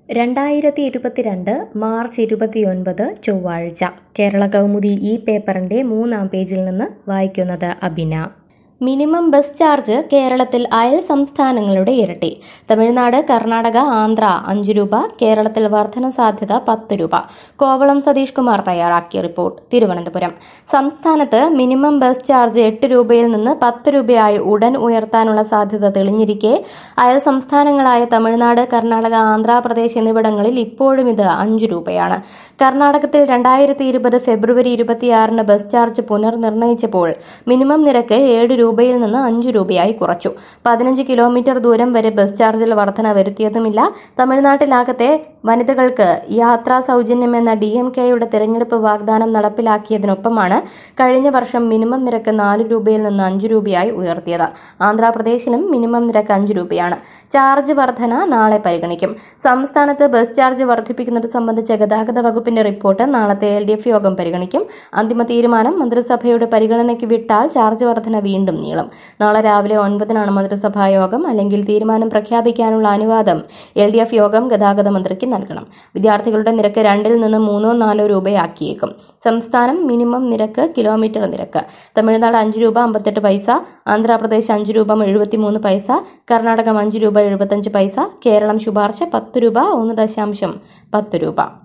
രണ്ടായിരത്തി ഇരുപത്തിരണ്ട് മാർച്ച് ഇരുപത്തിയൊൻപത് ചൊവ്വാഴ്ച കേരള കൗമുദി ഈ പേപ്പറിന്റെ മൂന്നാം പേജിൽ നിന്ന് വായിക്കുന്നത് അബിന മിനിമം ബസ് ചാർജ് കേരളത്തിൽ അയൽ സംസ്ഥാനങ്ങളുടെ ഇരട്ടി തമിഴ്നാട് കർണാടക ആന്ധ്ര അഞ്ച് രൂപ കേരളത്തിൽ വർധന സാധ്യത പത്ത് രൂപ കോവളം സതീഷ് കുമാർ തയ്യാറാക്കിയ റിപ്പോർട്ട് തിരുവനന്തപുരം സംസ്ഥാനത്ത് മിനിമം ബസ് ചാർജ് എട്ട് രൂപയിൽ നിന്ന് പത്ത് രൂപയായി ഉടൻ ഉയർത്താനുള്ള സാധ്യത തെളിഞ്ഞിരിക്കെ അയൽ സംസ്ഥാനങ്ങളായ തമിഴ്നാട് കർണാടക ആന്ധ്രാപ്രദേശ് എന്നിവിടങ്ങളിൽ ഇപ്പോഴും ഇത് അഞ്ച് രൂപയാണ് കർണാടകത്തിൽ രണ്ടായിരത്തി ഇരുപത് ഫെബ്രുവരി ഇരുപത്തിയാറിന് ബസ് ചാർജ് പുനർനിർണയിച്ചപ്പോൾ മിനിമം നിരക്ക് ഏഴ് രൂപയിൽ നിന്ന് അഞ്ച് രൂപയായി കുറച്ചു പതിനഞ്ച് കിലോമീറ്റർ ദൂരം വരെ ബസ് ചാർജിൽ വർധന വരുത്തിയതുമില്ല തമിഴ്നാട്ടിലാകത്തെ വനിതകൾക്ക് യാത്രാ സൗജന്യമെന്ന ഡി എം കെയുടെ തെരഞ്ഞെടുപ്പ് വാഗ്ദാനം നടപ്പിലാക്കിയതിനൊപ്പമാണ് കഴിഞ്ഞ വർഷം മിനിമം നിരക്ക് നാല് രൂപയിൽ നിന്ന് അഞ്ച് രൂപയായി ഉയർത്തിയത് ആന്ധ്രാപ്രദേശിലും മിനിമം നിരക്ക് അഞ്ച് രൂപയാണ് ചാർജ് വർധന നാളെ പരിഗണിക്കും സംസ്ഥാനത്ത് ബസ് ചാർജ് വർദ്ധിപ്പിക്കുന്നത് സംബന്ധിച്ച ഗതാഗത വകുപ്പിന്റെ റിപ്പോർട്ട് നാളത്തെ എൽ ഡി എഫ് യോഗം പരിഗണിക്കും അന്തിമ തീരുമാനം മന്ത്രിസഭയുടെ പരിഗണനയ്ക്ക് വിട്ടാൽ ചാർജ് വർധന വീണ്ടും നീളും നാളെ രാവിലെ ഒൻപതിനാണ് മന്ത്രിസഭാ യോഗം അല്ലെങ്കിൽ തീരുമാനം പ്രഖ്യാപിക്കാനുള്ള അനുവാദം എൽ ഡി എഫ് യോഗം ഗതാഗത മന്ത്രിക്ക് നൽകണം വിദ്യാർത്ഥികളുടെ നിരക്ക് രണ്ടിൽ നിന്ന് മൂന്നോ നാലോ രൂപയാക്കിയേക്കും സംസ്ഥാനം മിനിമം നിരക്ക് കിലോമീറ്റർ നിരക്ക് തമിഴ്നാട് അഞ്ച് രൂപ അമ്പത്തെട്ട് പൈസ ആന്ധ്രാപ്രദേശ് അഞ്ച് രൂപ എഴുപത്തിമൂന്ന് പൈസ കർണാടകം അഞ്ച് രൂപ എഴുപത്തഞ്ച് പൈസ കേരളം ശുപാർശ പത്ത് രൂപ ഒന്ന് ദശാംശം പത്ത് രൂപ